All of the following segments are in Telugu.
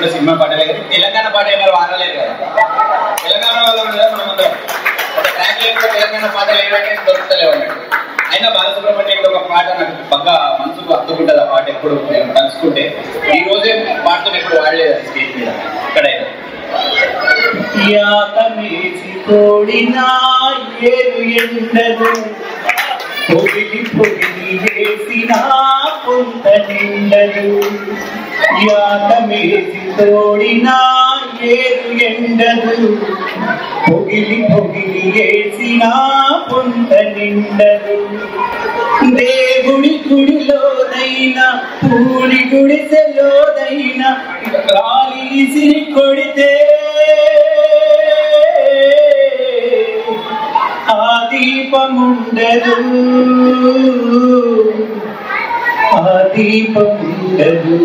ఇప్పుడు సినిమా పాటలే కదా తెలంగాణ పాట ఎవరు వాడలేదు కదా తెలంగాణ వాళ్ళు కదా మనం అందరం ఒక ట్రాక్ లేకపోతే తెలంగాణ పాటలు ఏమంటే దొరుకుతలేవు అన్నట్టు అయినా బాలసుబ్రహ్మణ్యం ఒక పాట నాకు బాగా మనసుకు హత్తుకుంటుంది ఆ పాట ఎప్పుడు నేను తలుచుకుంటే ఈ రోజే పాటను ఎప్పుడు వాడలేదు అది స్టేజ్ మీద ఎక్కడైనా యాతమేసి తోడినా ఏరు ఎండదు పొగిలి పొగిలి వేసిన పొంత నిండదు యాతమేసి తోడినా ఏరు ఎండదు పొగిలి పొగిలి వేసిన పొంత నిండదు దేవుడి గుడిలోనైనా పూడి గుడిసెలోనైనా గాలి ఇసిరి కొడితే ఆ దీపముండదు ఆ దీపముండదు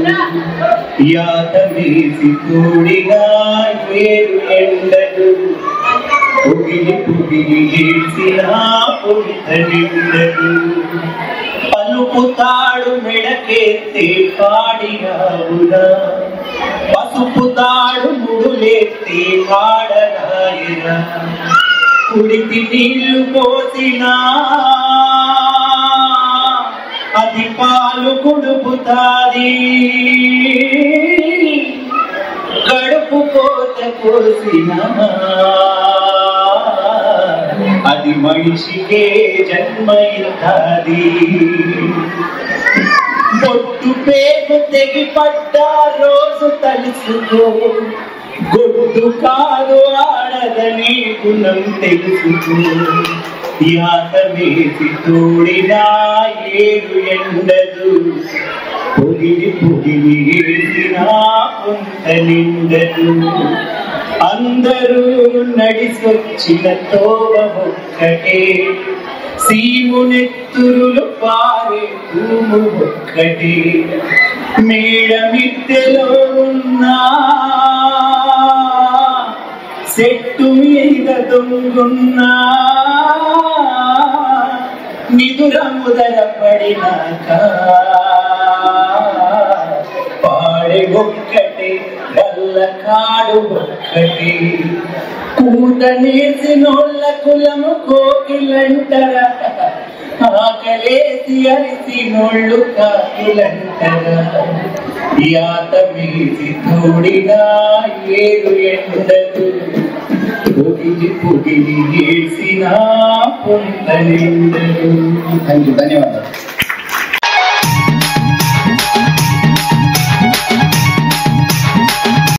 యాతమేసి కూడిగా ఏరు ఎండదు పొగిలి పొగిలి ఏడ్చిన పొంత నిండదు పలుపుతాడు మెడకెత్తే పాడిరావురా పసుపు తాడు ముడులెత్తి పాడరాయిరా కుడికి నీళ్లు పోసినా అది పాలు కుడుపుతాది కడుపు కోత కోసినా అది మనిషికే జన్మ ఇస్తాది బొట్టు పేరు తెగి పడ్డ రోజు తలుసుకో గొడ్డు కాదు ఆడదని గుణం తెలుసుకో యాతమేసి తోడినా ఏడు ఎండదు పొగిలి పొగిలి ఏసినా పొంత నిండదు అందరూ నడిసొచ్చిన తోవ ఒక్కటే సీమునెత్తురులు పారే భూము ఒక్కటే మేడ మిద్దెలో ఉన్నా చెట్టు మీద దొంగున్నా నిదుర ముదర పడినాక పాడే ఒక్కటి వల్ల కాడు ఒక్కటి కూత నేర్చినోళ్ళ కులము కోకిలంటరా ఆకలేసి అరిసినోళ్ళు కాకులంటరా యాత మీసి తోడినా ఏడు ఎండదు పొగిలి పొగిలి ఏడ్చినా పొంత నిండదు థ్యాంక్ యూ ధన్యవాదాలు